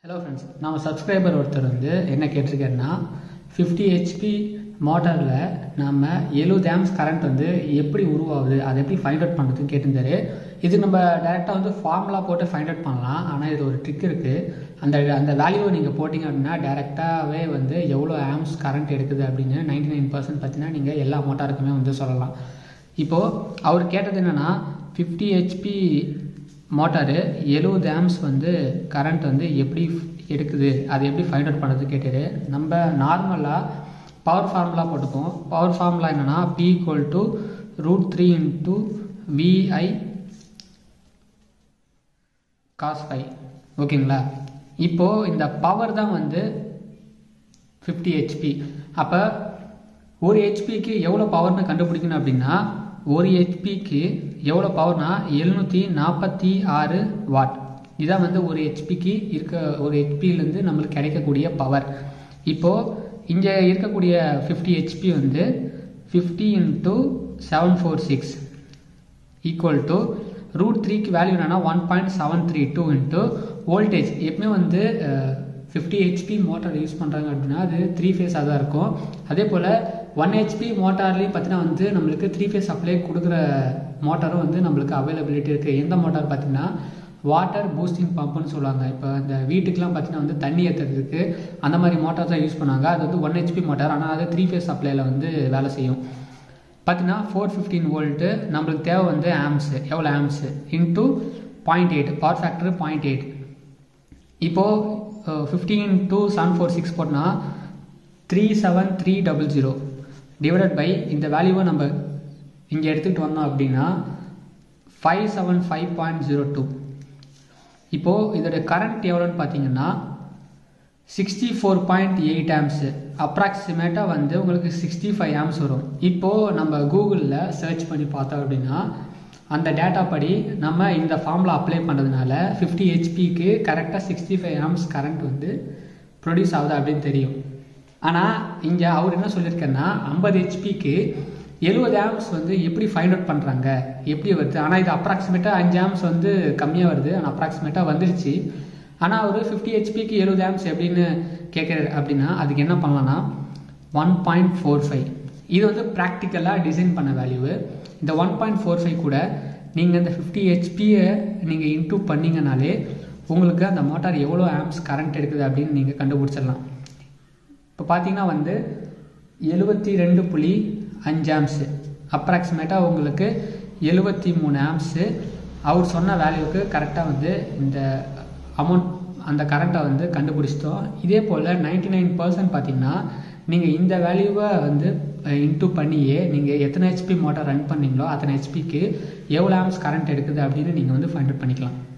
hello friends நம்ம subscriber ஒருத்தர் வந்து என்ன கேட்டிருக்காருன்னா ஃபிஃப்டி ஹெச்பி மோட்டாரில் நம்ம எழுபது ஆம்ஸ் கரண்ட் வந்து எப்படி உருவாகுது அதை எப்படி ஃபைண்ட் அவுட் பண்ணுறதுன்னு கேட்டிருந்தாரு இது நம்ம டேரெக்டாக வந்து ஃபார்முலா போட்டு ஃபைண்ட் அவுட் பண்ணலாம் ஆனால் இது ஒரு ட்ரிக் இருக்குது அந்த அந்த வேல்யூவை நீங்கள் போட்டிங்க அப்படின்னா டேரெக்டாகவே வந்து எவ்வளோ ஆம்ஸ் கரண்ட் எடுக்குது அப்படின்னு நைன்டி நைன் பர்சன்ட் பார்த்தீங்கன்னா நீங்கள் எல்லா மோட்டாருக்குமே வந்து சொல்லலாம் இப்போது அவர் கேட்டது என்னென்னா ஃபிஃப்டி ஹெச்பி மோட்டாரு எழுபது ஆம்ஸ் வந்து கரண்ட் வந்து எப்படி எடுக்குது அதை எப்படி ஃபைண்ட் அவுட் பண்ணுறது கேட்டாரு நம்ம நார்மலாக பவர் ஃபார்முலா போட்டுப்போம் பவர் ஃபார்முலா என்னென்னா P equal to root three into V I cos five ஓகேங்களா இப்போது இந்த பவர் தான் வந்து ஃபிஃப்டி ஹெச்பி அப்போ ஒரு ஹெச்பிக்கு எவ்வளோ பவர்னு கண்டுபிடிக்கணும் அப்படின்னா ஒரு ஹெச்பிக்கு எவ்வளோ பவர்னா எழுநூற்றி நாற்பத்தி ஆறு வாட் இதான் வந்து ஒரு ஹெச்பிக்கு இருக்க ஒரு ஹெச்பிலேருந்து நம்மளுக்கு கிடைக்கக்கூடிய பவர் இப்போது இங்கே இருக்கக்கூடிய ஃபிஃப்டி ஹெச்பி வந்து fifty into seven four six equal to root த்ரீக்கு வேல்யூ என்னன்னா one point seven three two into voltage எப்பவுமே வந்து ஃபிஃப்டி ஹெச்பி மோட்டார் யூஸ் பண்ணுறாங்க அப்படின்னா அது த்ரீ ஃபேஸாக தான் இருக்கும் அதே போல் ஒன் ஹெச்பி மோட்டார்லேயும் பார்த்தீங்கன்னா வந்து நம்மளுக்கு த்ரீ ஃபேஸ் சப்ளை கொடுக்குற மோட்டாரும் வந்து நம்மளுக்கு அவைலபிலிட்டி இருக்குது எந்த மோட்டார் பார்த்தீங்கன்னா வாட்டர் பூஸ்டிங் பம்ப்னு சொல்லுவாங்க இப்போ இந்த வீட்டுக்கெலாம் பார்த்தீங்கன்னா வந்து தண்ணி ஏற்றுறதுக்கு அந்த மாதிரி மோட்டார் தான் யூஸ் பண்ணுவாங்க அது வந்து ஒன் ஹெச்பி மோட்டார் ஆனால் அது த்ரீ ஃபேஸ் சப்ளையில் வந்து வேலை செய்யும் பார்த்தீங்கன்னா ஃபோர் ஃபிஃப்டீன் வோல்ட்டு நம்மளுக்கு தேவை வந்து ஆம்ஸு எவ்வளோ amps into point eight power factor point eight இப்போது fifteen two seven four six போட்டோன்னா three seven three double zero divided by இந்த வேல்யூவை நம்ம இங்கே எடுத்துகிட்டு வந்தோம் அப்படின்னா five seven five point zero two இப்போது இதோட கரண்ட் எவ்வளோன்னு பார்த்தீங்கன்னா sixty four point eight amps அப்ராக்சிமேட்டாக வந்து உங்களுக்கு சிக்ஸ்டி ஃபைவ் ஆம்ஸ் வரும் இப்போது நம்ம கூகுளில் சர்ச் பண்ணி பார்த்தோம் அப்படின்னா அந்த டேட்டா படி நம்ம இந்த ஃபார்மில் அப்ளை பண்ணுறதுனால ஃபிஃப்டி ஹெச்பிக்கு கரெக்டாக சிக்ஸ்டி ஃபைவ் ஆம்ஸ் கரண்ட் வந்து ப்ரொடியூஸ் ஆகுது அப்படின்னு தெரியும் ஆனால் இங்கே அவர் என்ன சொல்லியிருக்காருன்னா ஐம்பது ஹெச்பிக்கு எழுபது ஆம்ஸ் வந்து எப்படி ஃபைண்ட் அவுட் பண்ணுறாங்க எப்படி வருது ஆனால் இது அப்ராக்சிமேட்டாக அஞ்சு ஆம்ஸ் வந்து கம்மியாக வருது ஆனால் அப்ராக்சிமேட்டாக வந்துருச்சு ஆனால் அவர் ஃபிஃப்டி ஹெச்பிக்கு எழுபது ஆம்ஸ் எப்படின்னு கேட்குறாரு அப்படின்னா அதுக்கு என்ன பண்ணலான்னா ஒன் பாயிண்ட் ஃபோர் ஃபைவ் இது வந்து ப்ராக்டிக்கலாக டிசைன் பண்ண வேல்யூவு இந்த ஒன் பாயிண்ட் ஃபோர் ஃபைவ் கூட நீங்கள் இந்த ஃபிஃப்டி ஹெச்பியை நீங்கள் இன்டூ பண்ணிங்கனாலே உங்களுக்கு அந்த மோட்டார் எவ்வளோ ஆம்ஸ் கரண்ட் எடுக்குது அப்படின்னு நீங்கள் கண்டுபிடிச்சிடலாம் இப்போ பார்த்தீங்கன்னா வந்து எழுபத்தி ரெண்டு புள்ளி அஞ்சு ஆம்ஸு அப்ராக்சிமேட்டாக உங்களுக்கு எழுபத்தி மூணு ஆம்ஸு அவர் சொன்ன வேல்யூக்கு கரெக்டாக வந்து இந்த அமௌண்ட் அந்த கரண்ட்டை வந்து கண்டுபிடிச்சிட்டோம் இதே போல் நைன்டி நைன் பர்சன்ட் பார்த்தீங்கன்னா நீங்கள் இந்த வேல்யூவை வந்து இன்டூ பண்ணியே நீங்கள் எத்தனை ஹெச்பி மோட்டார் ரன் பண்ணீங்களோ அத்தனை ஹெச்பிக்கு எவ்வளோ ஆம்ஸ் கரண்ட் எடுக்குது அப்படின்னு நீங்கள் வந்து ஃபைண்ட் அவுட் பண்ணிக்கலாம்